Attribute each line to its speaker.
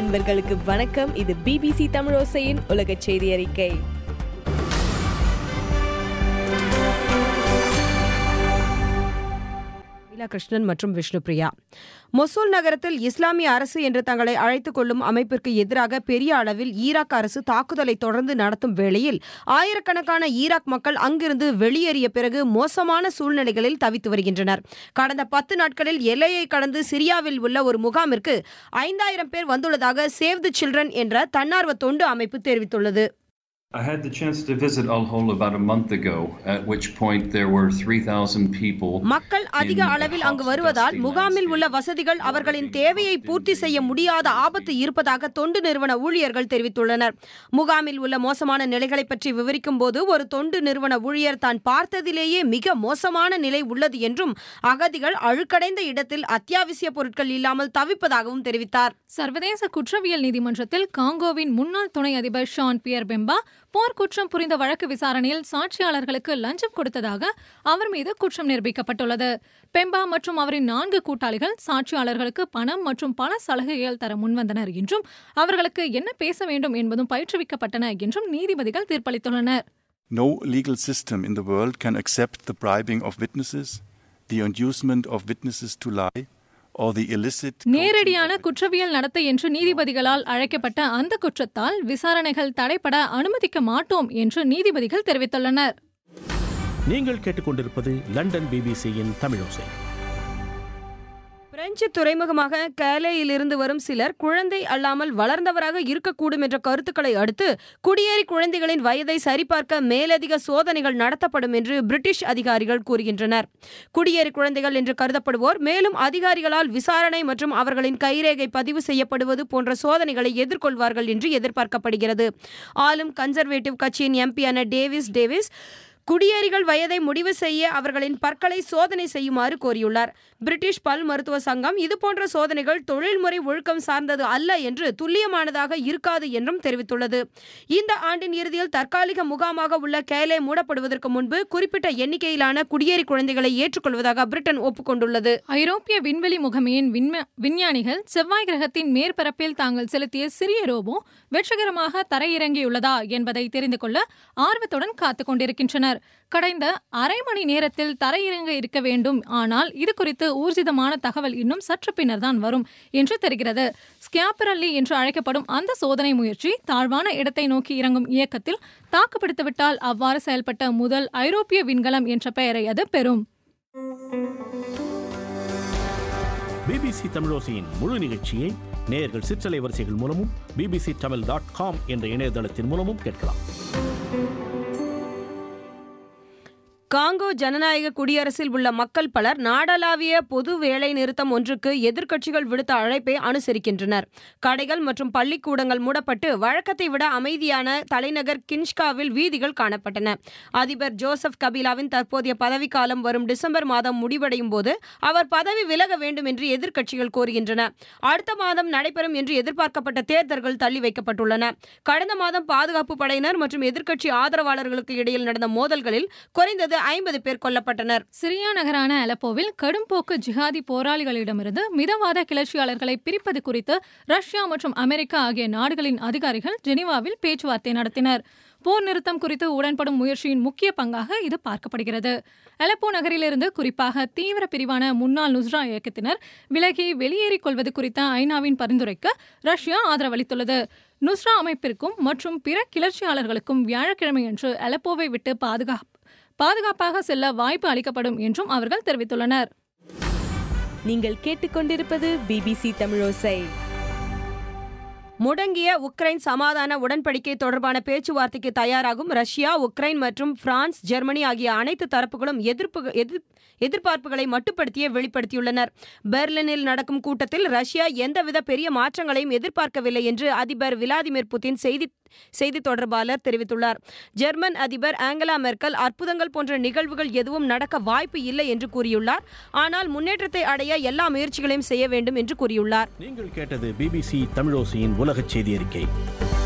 Speaker 1: அன்பர்களுக்கு வணக்கம் இது பிபிசி தமிழோசையின் உலக செய்தி அறிக்கை
Speaker 2: லீலா கிருஷ்ணன் மற்றும் விஷ்ணுபிரியா மொசூல் நகரத்தில் இஸ்லாமிய அரசு என்று தங்களை அழைத்துக் கொள்ளும் அமைப்பிற்கு எதிராக பெரிய அளவில் ஈராக் அரசு தாக்குதலை தொடர்ந்து நடத்தும் வேளையில் ஆயிரக்கணக்கான ஈராக் மக்கள் அங்கிருந்து வெளியேறிய பிறகு மோசமான சூழ்நிலைகளில் தவித்து வருகின்றனர் கடந்த பத்து நாட்களில் எல்லையை கடந்து சிரியாவில் உள்ள ஒரு முகாமிற்கு ஐந்தாயிரம் பேர் வந்துள்ளதாக சேவ் தி சில்ட்ரன் என்ற தன்னார்வ தொண்டு அமைப்பு தெரிவித்துள்ளது
Speaker 3: I had the chance to visit Al Hol about a month ago, at which point there were 3,000 people.
Speaker 2: மக்கள் அதிக
Speaker 3: in a
Speaker 2: அளவில்
Speaker 3: hot,
Speaker 2: அங்கு வருவதால்
Speaker 3: dusty
Speaker 2: முகாமில் உள்ள
Speaker 3: landscape.
Speaker 2: வசதிகள் அவர்களின் தேவையை பூர்த்தி செய்ய முடியாத ஆபத்து இருப்பதாக தொண்டு நிறுவன ஊழியர்கள் தெரிவித்துள்ளனர் முகாமில் உள்ள மோசமான நிலைகளை பற்றி விவரிக்கும் போது ஒரு தொண்டு நிறுவன ஊழியர் தான் பார்த்ததிலேயே மிக மோசமான நிலை உள்ளது என்றும் அகதிகள் அழுக்கடைந்த இடத்தில் அத்தியாவசிய பொருட்கள் இல்லாமல் தவிப்பதாகவும் தெரிவித்தார்
Speaker 4: சர்வதேச குற்றவியல் நீதிமன்றத்தில் காங்கோவின் முன்னாள் துணை அதிபர் ஷான் பியர் பெம்பா போர்க்குற்றம் புரிந்த வழக்கு விசாரணையில் சாட்சியாளர்களுக்கு லஞ்சம் கொடுத்ததாக அவர் மீது குற்றம் நிரூபிக்கப்பட்டுள்ளது பெம்பா மற்றும் அவரின் நான்கு கூட்டாளிகள் சாட்சியாளர்களுக்கு பணம் மற்றும் பல சலுகைகள் தர முன்வந்தனர் என்றும் அவர்களுக்கு என்ன பேச வேண்டும் என்பதும் பயிற்றுவிக்கப்பட்டன என்றும் நீதிபதிகள் தீர்ப்பளித்துள்ளனர்
Speaker 5: No legal system in the world can accept the bribing of witnesses, the inducement of witnesses to lie, or the illicit.
Speaker 4: நேரடியான குற்றவியல் நடத்தை என்று நீதிபதிகளால் அழைக்கப்பட்ட அந்த குற்றத்தால் விசாரணைகள் தடைபட அனுமதிக்க மாட்டோம் என்று நீதிபதிகள் தெரிவித்துள்ளனர்
Speaker 6: நீங்கள் கேட்டுக்கொண்டிருப்பது லண்டன் பிபிசியின் தமிழோசை
Speaker 2: பிரெஞ்சு துறைமுகமாக கேலேயிலிருந்து வரும் சிலர் குழந்தை அல்லாமல் வளர்ந்தவராக இருக்கக்கூடும் என்ற கருத்துக்களை அடுத்து குடியேறி குழந்தைகளின் வயதை சரிபார்க்க மேலதிக சோதனைகள் நடத்தப்படும் என்று பிரிட்டிஷ் அதிகாரிகள் கூறுகின்றனர் குடியேறி குழந்தைகள் என்று கருதப்படுவோர் மேலும் அதிகாரிகளால் விசாரணை மற்றும் அவர்களின் கைரேகை பதிவு செய்யப்படுவது போன்ற சோதனைகளை எதிர்கொள்வார்கள் என்று எதிர்பார்க்கப்படுகிறது ஆளும் கன்சர்வேட்டிவ் கட்சியின் எம்பியான டேவிஸ் டேவிஸ் குடியேறிகள் வயதை முடிவு செய்ய அவர்களின் பற்களை சோதனை செய்யுமாறு கோரியுள்ளார் பிரிட்டிஷ் பல் மருத்துவ சங்கம் இதுபோன்ற சோதனைகள் தொழில்முறை ஒழுக்கம் சார்ந்தது அல்ல என்று துல்லியமானதாக இருக்காது என்றும் தெரிவித்துள்ளது இந்த ஆண்டின் இறுதியில் தற்காலிக முகாமாக உள்ள கேலே மூடப்படுவதற்கு முன்பு குறிப்பிட்ட எண்ணிக்கையிலான குடியேறி குழந்தைகளை ஏற்றுக்கொள்வதாக பிரிட்டன் ஒப்புக்கொண்டுள்ளது
Speaker 4: ஐரோப்பிய விண்வெளி முகமையின் விண்ம- விஞ்ஞானிகள் செவ்வாய் கிரகத்தின் மேற்பரப்பில் தாங்கள் செலுத்திய சிறிய ரோபோ வெற்றிகரமாக தரையிறங்கியுள்ளதா என்பதை தெரிந்து கொள்ள ஆர்வத்துடன் காத்துக் கொண்டிருக்கின்றனர் கடந்த அரை மணி நேரத்தில் தரையிறங்க இருக்க வேண்டும் ஆனால் இது குறித்து ஊர்ஜிதமான தகவல் இன்னும் சற்று பின்னர் தான் வரும் என்று தெரிகிறது ஸ்கியாப்பரல்லி என்று அழைக்கப்படும் அந்த சோதனை முயற்சி தாழ்வான இடத்தை நோக்கி இறங்கும் இயக்கத்தில் தாக்குப்பிடித்துவிட்டால் அவ்வாறு செயல்பட்ட முதல் ஐரோப்பிய விண்கலம் என்ற பெயரை அது பெறும்
Speaker 6: பிபிசி தமிழோசையின் முழு நிகழ்ச்சியை நேயர்கள் சிற்றலை வரிசைகள் மூலமும் பிபிசி தமிழ் டாட் காம் என்ற இணையதளத்தின் மூலமும் கேட்கலாம்
Speaker 2: காங்கோ ஜனநாயக குடியரசில் உள்ள மக்கள் பலர் நாடளாவிய பொது வேலை நிறுத்தம் ஒன்றுக்கு எதிர்க்கட்சிகள் விடுத்த அழைப்பை அனுசரிக்கின்றனர் கடைகள் மற்றும் பள்ளிக்கூடங்கள் மூடப்பட்டு வழக்கத்தை விட அமைதியான தலைநகர் கின்ஷ்காவில் வீதிகள் காணப்பட்டன அதிபர் ஜோசப் கபிலாவின் தற்போதைய பதவிக்காலம் வரும் டிசம்பர் மாதம் முடிவடையும் போது அவர் பதவி விலக வேண்டும் என்று எதிர்க்கட்சிகள் கோருகின்றன அடுத்த மாதம் நடைபெறும் என்று எதிர்பார்க்கப்பட்ட தேர்தல்கள் தள்ளி வைக்கப்பட்டுள்ளன கடந்த மாதம் பாதுகாப்பு படையினர் மற்றும் எதிர்க்கட்சி ஆதரவாளர்களுக்கு இடையில் நடந்த மோதல்களில் குறைந்தது ஐம்பது பேர் கொல்லப்பட்டனர்
Speaker 4: சிரியா நகரான அலப்போவில் கடும்போக்கு ஜிஹாதி போராளிகளிடமிருந்து மிதவாத கிளர்ச்சியாளர்களை பிரிப்பது குறித்து ரஷ்யா மற்றும் அமெரிக்கா ஆகிய நாடுகளின் அதிகாரிகள் ஜெனீவாவில் பேச்சுவார்த்தை நடத்தினர் போர் நிறுத்தம் குறித்து உடன்படும் முயற்சியின் முக்கிய பங்காக இது பார்க்கப்படுகிறது அலப்போ நகரிலிருந்து குறிப்பாக தீவிர பிரிவான முன்னாள் நுஸ்ரா இயக்கத்தினர் விலகி வெளியேறிக் கொள்வது குறித்த ஐநாவின் பரிந்துரைக்கு ரஷ்யா ஆதரவளித்துள்ளது நுஸ்ரா அமைப்பிற்கும் மற்றும் பிற கிளர்ச்சியாளர்களுக்கும் வியாழக்கிழமையன்று அலப்போவை விட்டு பாதுகாப்பு பாதுகாப்பாக செல்ல வாய்ப்பு அளிக்கப்படும் என்றும் அவர்கள் தெரிவித்துள்ளனர்
Speaker 1: நீங்கள் கேட்டுக்கொண்டிருப்பது பிபிசி தமிழோசை
Speaker 2: முடங்கிய உக்ரைன் சமாதான உடன்படிக்கை தொடர்பான பேச்சுவார்த்தைக்கு தயாராகும் ரஷ்யா உக்ரைன் மற்றும் பிரான்ஸ் ஜெர்மனி ஆகிய அனைத்து தரப்புகளும் எதிர்ப்பு எதிர் எதிர்பார்ப்புகளை மட்டுப்படுத்தியே வெளிப்படுத்தியுள்ளனர் பெர்லினில் நடக்கும் கூட்டத்தில் ரஷ்யா எந்தவித பெரிய மாற்றங்களையும் எதிர்பார்க்கவில்லை என்று அதிபர் விளாடிமிர் புதின் செய்தி செய்தி தொடர்பாளர் தெரிவித்துள்ளார் ஜெர்மன் அதிபர் ஆங்கலா மெர்க்கல் அற்புதங்கள் போன்ற நிகழ்வுகள் எதுவும் நடக்க வாய்ப்பு இல்லை என்று கூறியுள்ளார் ஆனால் முன்னேற்றத்தை அடைய எல்லா முயற்சிகளையும் செய்ய வேண்டும் என்று கூறியுள்ளார்
Speaker 6: நீங்கள் கேட்டது பிபிசி தமிழோசையின் உலகச் செய்தி அறிக்கை